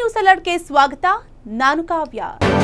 news ಅಲರ್ಟ್ಗೆ ಸ್ವಾಗತ ನಾನು ಕಾವ್ಯ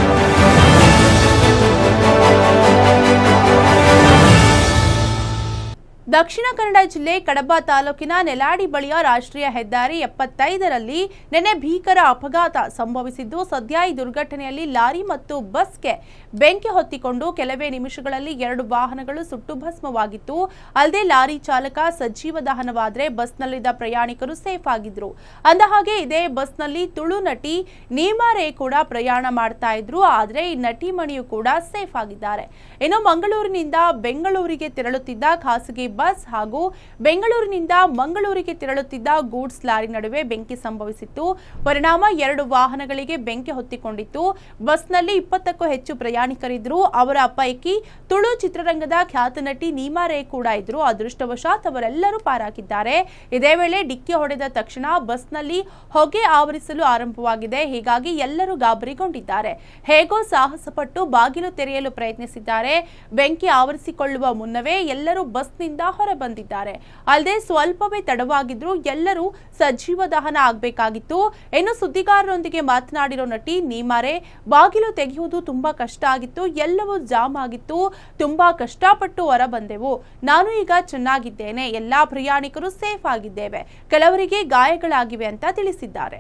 ದಕ್ಷಿಣ ಕನ್ನಡ ಜಿಲ್ಲೆ ಕಡಬ ತಾಲೂಕಿನ ನೆಲಾಡಿ ಬಳಿಯ ರಾಷ್ಟ್ರೀಯ ಹೆದ್ದಾರಿ ಎಪ್ಪತ್ತೈದರಲ್ಲಿ ನಿನ್ನೆ ಭೀಕರ ಅಪಘಾತ ಸಂಭವಿಸಿದ್ದು ಸದ್ಯ ಈ ದುರ್ಘಟನೆಯಲ್ಲಿ ಲಾರಿ ಮತ್ತು ಬಸ್ಗೆ ಬೆಂಕಿ ಹೊತ್ತಿಕೊಂಡು ಕೆಲವೇ ನಿಮಿಷಗಳಲ್ಲಿ ಎರಡು ವಾಹನಗಳು ಸುಟ್ಟು ಭಸ್ಮವಾಗಿತ್ತು ಅಲ್ಲದೆ ಲಾರಿ ಚಾಲಕ ಸಜೀವ ದಹನವಾದರೆ ಬಸ್ನಲ್ಲಿದ್ದ ಪ್ರಯಾಣಿಕರು ಸೇಫ್ ಆಗಿದ್ರು ಅಂದಹಾಗೆ ಇದೇ ಬಸ್ನಲ್ಲಿ ತುಳು ನಟಿ ನೀಮಾರೇ ಕೂಡ ಪ್ರಯಾಣ ಮಾಡ್ತಾ ಇದ್ರು ಆದ್ರೆ ಈ ನಟಿಮಣಿಯು ಕೂಡ ಸೇಫ್ ಆಗಿದ್ದಾರೆ ಇನ್ನು ಮಂಗಳೂರಿನಿಂದ ಬೆಂಗಳೂರಿಗೆ ತೆರಳುತ್ತಿದ್ದ ಖಾಸಗಿ ಬಸ್ ಹಾಗೂ ಬೆಂಗಳೂರಿನಿಂದ ಮಂಗಳೂರಿಗೆ ತೆರಳುತ್ತಿದ್ದ ಗೂಡ್ಸ್ ಲಾರಿ ನಡುವೆ ಬೆಂಕಿ ಸಂಭವಿಸಿತ್ತು ಪರಿಣಾಮ ಎರಡು ವಾಹನಗಳಿಗೆ ಬೆಂಕಿ ಹೊತ್ತಿಕೊಂಡಿತ್ತು ಬಸ್ನಲ್ಲಿ ಇಪ್ಪತ್ತಕ್ಕೂ ಹೆಚ್ಚು ಪ್ರಯಾಣಿಕರಿದ್ರು ಅವರ ಪೈಕಿ ತುಳು ಚಿತ್ರರಂಗದ ಖ್ಯಾತ ನಟಿ ನೀಮಾರೇ ಕೂಡ ಇದ್ರು ಅದೃಷ್ಟವಶಾತ್ ಅವರೆಲ್ಲರೂ ಪಾರಾಗಿದ್ದಾರೆ ಇದೇ ವೇಳೆ ಡಿಕ್ಕಿ ಹೊಡೆದ ತಕ್ಷಣ ಬಸ್ನಲ್ಲಿ ಹೊಗೆ ಆವರಿಸಲು ಆರಂಭವಾಗಿದೆ ಹೀಗಾಗಿ ಎಲ್ಲರೂ ಗಾಬರಿಗೊಂಡಿದ್ದಾರೆ ಹೇಗೋ ಸಾಹಸಪಟ್ಟು ಬಾಗಿಲು ತೆರೆಯಲು ಪ್ರಯತ್ನಿಸಿದ್ದಾರೆ ಬೆಂಕಿ ಆವರಿಸಿಕೊಳ್ಳುವ ಮುನ್ನವೇ ಎಲ್ಲರೂ ಬಸ್ನಿಂದ ಹೊರಬಂದಿದ್ದಾರೆ ಅಲ್ಲದೆ ಸ್ವಲ್ಪವೇ ತಡವಾಗಿದ್ರು ಎಲ್ಲರೂ ಸಜೀವ ದಹನ ಆಗಬೇಕಾಗಿತ್ತು ಇನ್ನು ಸುದ್ದಿಗಾರರೊಂದಿಗೆ ಮಾತನಾಡಿರೋ ನಟಿ ನೀಮಾರೆ ಬಾಗಿಲು ತೆಗೆಯುವುದು ತುಂಬಾ ಕಷ್ಟ ಆಗಿತ್ತು ಎಲ್ಲವೂ ಜಾಮ್ ಆಗಿತ್ತು ತುಂಬಾ ಕಷ್ಟಪಟ್ಟು ಹೊರ ಬಂದೆವು ನಾನು ಈಗ ಚೆನ್ನಾಗಿದ್ದೇನೆ ಎಲ್ಲಾ ಪ್ರಯಾಣಿಕರು ಸೇಫ್ ಆಗಿದ್ದೇವೆ ಕೆಲವರಿಗೆ ಗಾಯಗಳಾಗಿವೆ ಅಂತ ತಿಳಿಸಿದ್ದಾರೆ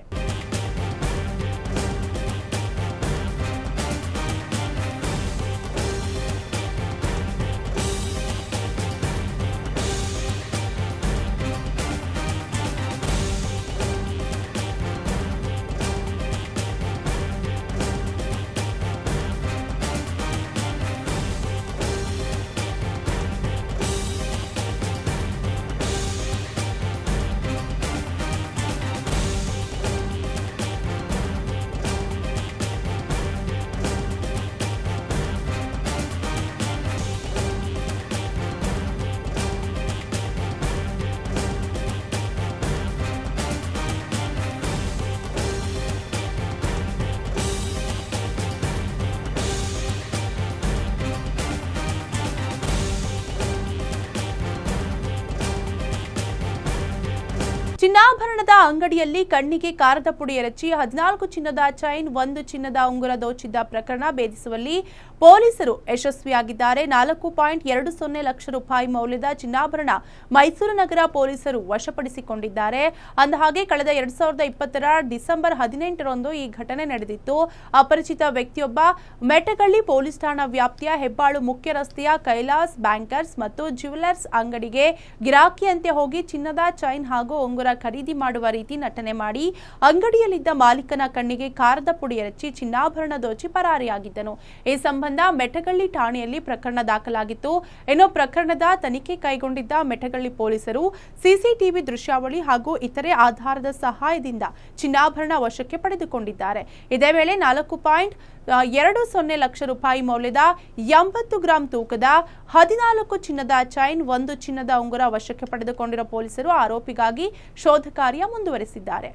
ಚಿನ್ನಾಭರಣದ ಅಂಗಡಿಯಲ್ಲಿ ಕಣ್ಣಿಗೆ ಕಾರದ ಪುಡಿ ಎರಚಿ ಹದಿನಾಲ್ಕು ಚಿನ್ನದ ಚೈನ್ ಒಂದು ಚಿನ್ನದ ಉಂಗುರ ದೋಚಿದ್ದ ಪ್ರಕರಣ ಭೇದಿಸುವಲ್ಲಿ ಪೊಲೀಸರು ಯಶಸ್ವಿಯಾಗಿದ್ದಾರೆ ನಾಲ್ಕು ಪಾಯಿಂಟ್ ಎರಡು ಸೊನ್ನೆ ಲಕ್ಷ ರೂಪಾಯಿ ಮೌಲ್ಯದ ಚಿನ್ನಾಭರಣ ಮೈಸೂರು ನಗರ ಪೊಲೀಸರು ವಶಪಡಿಸಿಕೊಂಡಿದ್ದಾರೆ ಅಂದಹಾಗೆ ಕಳೆದ ಎರಡ್ ಸಾವಿರದ ಇಪ್ಪತ್ತರ ಡಿಸೆಂಬರ್ ಹದಿನೆಂಟರಂದು ಈ ಘಟನೆ ನಡೆದಿತ್ತು ಅಪರಿಚಿತ ವ್ಯಕ್ತಿಯೊಬ್ಬ ಮೆಟಗಳ್ಳಿ ಪೊಲೀಸ್ ಠಾಣಾ ವ್ಯಾಪ್ತಿಯ ಹೆಬ್ಬಾಳು ಮುಖ್ಯ ರಸ್ತೆಯ ಕೈಲಾಸ್ ಬ್ಯಾಂಕರ್ಸ್ ಮತ್ತು ಜ್ಯುವೆಲರ್ಸ್ ಅಂಗಡಿಗೆ ಗಿರಾಕಿಯಂತೆ ಹೋಗಿ ಚಿನ್ನದ ಚೈನ್ ಹಾಗೂ ಉಂಗುರ ಖರೀದಿ ಮಾಡುವ ರೀತಿ ನಟನೆ ಮಾಡಿ ಅಂಗಡಿಯಲ್ಲಿದ್ದ ಮಾಲೀಕನ ಕಣ್ಣಿಗೆ ಕಾರದ ಪುಡಿ ಎರಚಿ ಚಿನ್ನಾಭರಣ ದೋಚಿ ಪರಾರಿಯಾಗಿದ್ದನು ಈ ಸಂಬಂಧ ಮೆಟಗಳ್ಳಿ ಠಾಣೆಯಲ್ಲಿ ಪ್ರಕರಣ ದಾಖಲಾಗಿತ್ತು ಇನ್ನು ಪ್ರಕರಣದ ತನಿಖೆ ಕೈಗೊಂಡಿದ್ದ ಮೆಟಗಳ್ಳಿ ಪೊಲೀಸರು ಸಿಸಿಟಿವಿ ದೃಶ್ಯಾವಳಿ ಹಾಗೂ ಇತರೆ ಆಧಾರದ ಸಹಾಯದಿಂದ ಚಿನ್ನಾಭರಣ ವಶಕ್ಕೆ ಪಡೆದುಕೊಂಡಿದ್ದಾರೆ ಇದೇ ವೇಳೆ ನಾಲ್ಕು ಪಾಯಿಂಟ್ ಆ, ಎರಡು ಸೊನ್ನೆ ಲಕ್ಷ ರೂಪಾಯಿ ಮೌಲ್ಯದ ಎಂಬತ್ತು ಗ್ರಾಂ ತೂಕದ ಹದಿನಾಲ್ಕು ಚಿನ್ನದ ಚೈನ್ ಒಂದು ಚಿನ್ನದ ಉಂಗುರ ವಶಕ್ಕೆ ಪಡೆದುಕೊಂಡಿರುವ ಪೊಲೀಸರು ಆರೋಪಿಗಾಗಿ ಶೋಧ ಕಾರ್ಯ ಮುಂದುವರೆಸಿದ್ದಾರೆ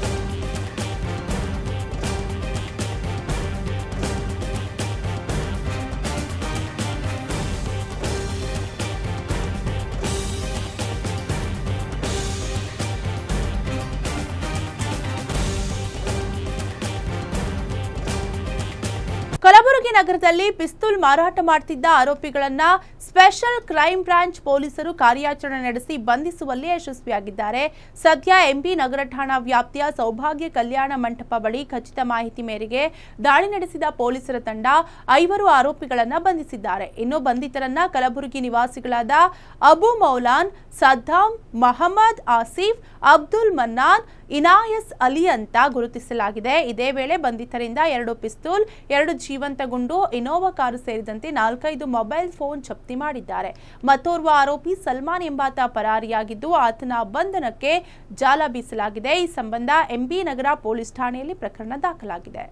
ಕಲಬುರಗಿ ನಗರದಲ್ಲಿ ಪಿಸ್ತೂಲ್ ಮಾರಾಟ ಮಾಡ್ತಿದ್ದ ಆರೋಪಿಗಳನ್ನ ಸ್ಪೆಷಲ್ ಕ್ರೈಂ ಬ್ರಾಂಚ್ ಪೊಲೀಸರು ಕಾರ್ಯಾಚರಣೆ ನಡೆಸಿ ಬಂಧಿಸುವಲ್ಲಿ ಯಶಸ್ವಿಯಾಗಿದ್ದಾರೆ ಸದ್ಯ ಎಂಪಿ ನಗರ ಠಾಣಾ ವ್ಯಾಪ್ತಿಯ ಸೌಭಾಗ್ಯ ಕಲ್ಯಾಣ ಮಂಟಪ ಬಳಿ ಖಚಿತ ಮಾಹಿತಿ ಮೇರೆಗೆ ದಾಳಿ ನಡೆಸಿದ ಪೊಲೀಸರ ತಂಡ ಐವರು ಆರೋಪಿಗಳನ್ನ ಬಂಧಿಸಿದ್ದಾರೆ ಇನ್ನು ಬಂಧಿತರನ್ನ ಕಲಬುರಗಿ ನಿವಾಸಿಗಳಾದ ಅಬು ಮೌಲಾನ್ ಸದ್ದಾಂ ಮಹಮ್ಮದ್ ಆಸಿಫ್ ಅಬ್ದುಲ್ ಮನ್ನಾನ್ ಇನಾಯಸ್ ಅಲಿ ಅಂತ ಗುರುತಿಸಲಾಗಿದೆ ಇದೇ ವೇಳೆ ಬಂಧಿತರಿಂದ ಎರಡು ಪಿಸ್ತೂಲ್ ಎರಡು ಜೀವಂತ ಗುಂಡು ಇನೋವಾ ಕಾರು ಸೇರಿದಂತೆ ನಾಲ್ಕೈದು ಮೊಬೈಲ್ ಫೋನ್ ಜಪ್ತಿ ಮಾಡಿದ್ದಾರೆ ಮತ್ತೋರ್ವ ಆರೋಪಿ ಸಲ್ಮಾನ್ ಎಂಬಾತ ಪರಾರಿಯಾಗಿದ್ದು ಆತನ ಬಂಧನಕ್ಕೆ ಜಾಲ ಬೀಸಲಾಗಿದೆ ಈ ಸಂಬಂಧ ಎಂಬಿ ನಗರ ಪೊಲೀಸ್ ಠಾಣೆಯಲ್ಲಿ ಪ್ರಕರಣ ದಾಖಲಾಗಿದೆ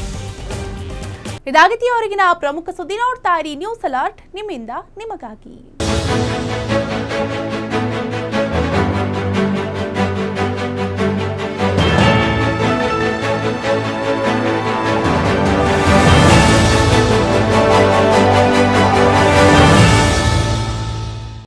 ಇದಾಗಿದೆಯವರೆಗಿನ ಪ್ರಮುಖ ಸುದ್ದಿ ನೋಡ್ತಾ ಇರಿ ನ್ಯೂಸ್ ಅಲರ್ಟ್ ನಿಮ್ಮಿಂದ ನಿಮಗಾಗಿ